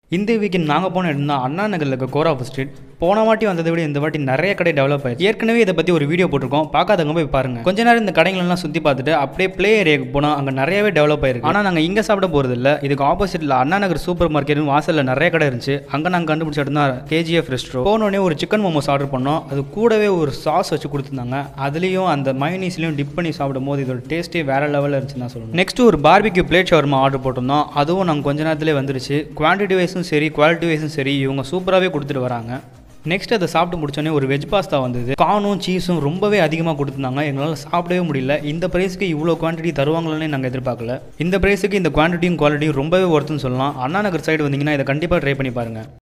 இந்த வீக்கெண்ட் நாங்கள் போன இடம் தான் அண்ணா நகரில் இருக்க கோராஃப் ஸ்ட்ரீட் போன வாட்டி வந்ததை விட இந்த வாட்டி நிறைய கடை டெவலப் ஆயிடுச்சு ஏற்கனவே இதை பற்றி ஒரு வீடியோ போட்டிருக்கோம் பார்க்காதவங்க போய் பாருங்க கொஞ்ச நேரம் இந்த கடைகளெல்லாம் சுற்றி பார்த்துட்டு அப்படியே ப்ளே ஏரியாவுக்கு போனால் அங்கே நிறையவே டெவலப் ஆயிருக்கு ஆனால் நாங்கள் இங்கே சாப்பிட போகிறது இல்லை இதுக்கு ஆப்போசிட்டில் அண்ணா நகர் சூப்பர் மார்க்கெட்னு வாசலில் நிறைய கடை இருந்துச்சு அங்கே நாங்கள் கண்டுபிடிச்ச இடம் தான் கேஜிஎஃப் ரெஸ்ட்ரோ போனோடனே ஒரு சிக்கன் மோமோஸ் ஆர்டர் பண்ணோம் அது கூடவே ஒரு சாஸ் வச்சு கொடுத்துருந்தாங்க அதுலேயும் அந்த மைனீஸ்லையும் டிப் பண்ணி சாப்பிடும் போது இதோட டேஸ்ட்டே வேற லெவலில் இருந்துச்சுன்னு தான் சொல்லணும் நெக்ஸ்ட் ஒரு பார்பிக்யூ பிளேட் ஷவர்மா ஆர்டர் போட்டிருந்தோம் அதுவும் நாங்கள் கொஞ்ச நேரத்திலே வந்துருச்சு குவான்டிட்டி வைஸும் சரி குவாலிட்டி வைஸும் சரி இவங்க சூப்பராகவே கொடுத்துட்டு வராங்க நெக்ஸ்ட் அதை சாப்பிட்டு முடிச்சோடனே ஒரு வெஜ் பாஸ்தா வந்தது கானும் சீஸும் ரொம்பவே அதிகமாக கொடுத்துருந்தாங்க எங்களால் சாப்பிடவே முடியல இந்த ப்ரைஸ்க்கு இவ்வளோ குவான்டிட்டி தருவாங்களே நாங்கள் எதிர்பார்க்கல இந்த ப்ரைஸுக்கு இந்த குவான்டிட்டியும் குவாலிட்டியும் ரொம்பவே ஒர்த்துன்னு சொல்லலாம் அண்ணா நகர் சைடு வந்தீங்கன்னா இதை கண்டிப்பாக ட்ரை பண்ணி பாருங்கள்